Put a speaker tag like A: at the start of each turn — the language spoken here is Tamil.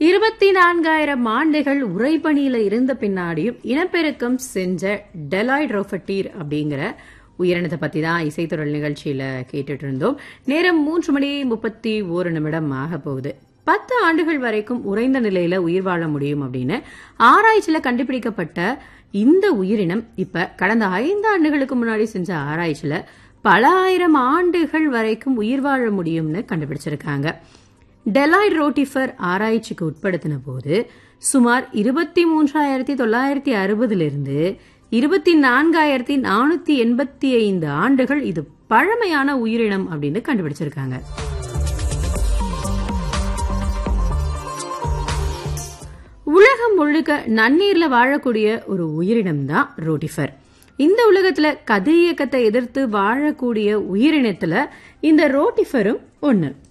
A: இருபத்தி நான்காயிரம் ஆண்டுகள் உறைபனியில இருந்த பின்னாடியும் இனப்பெருக்கம் செஞ்ச டெலாய்ட் ரோஃபட்டீர் அப்படிங்கிற உயிரினத்தை பத்தி தான் இசைத்தொடர் நிகழ்ச்சியில கேட்டுட்டு இருந்தோம் நேரம் மூன்று மணி முப்பத்தி ஒரு நிமிடம் ஆக போகுது பத்து ஆண்டுகள் வரைக்கும் உறைந்த நிலையில உயிர் வாழ முடியும் அப்படின்னு ஆராய்ச்சியில கண்டுபிடிக்கப்பட்ட இந்த உயிரினம் இப்ப கடந்த ஐந்து ஆண்டுகளுக்கு முன்னாடி செஞ்ச ஆராய்ச்சியில பல ஆயிரம் ஆண்டுகள் வரைக்கும் உயிர் வாழ முடியும்னு கண்டுபிடிச்சிருக்காங்க டெலாய்ட் ரோட்டிஃபர் ஆராய்ச்சிக்கு உட்படுத்தின போது சுமார் இருபத்தி மூன்றாயிரத்தி தொள்ளாயிரத்தி அறுபதிலிருந்து இருபத்தி நான்காயிரத்தி நானூத்தி எண்பத்தி ஐந்து ஆண்டுகள் இது பழமையான உயிரினம் அப்படின்னு கண்டுபிடிச்சிருக்காங்க உலகம் முழுக்க நன்னீர்ல வாழக்கூடிய ஒரு உயிரினம் தான் ரோட்டிஃபர் இந்த உலகத்துல கதிரியக்கத்தை எதிர்த்து வாழக்கூடிய உயிரினத்துல இந்த ரோட்டிஃபரும் ஒண்ணு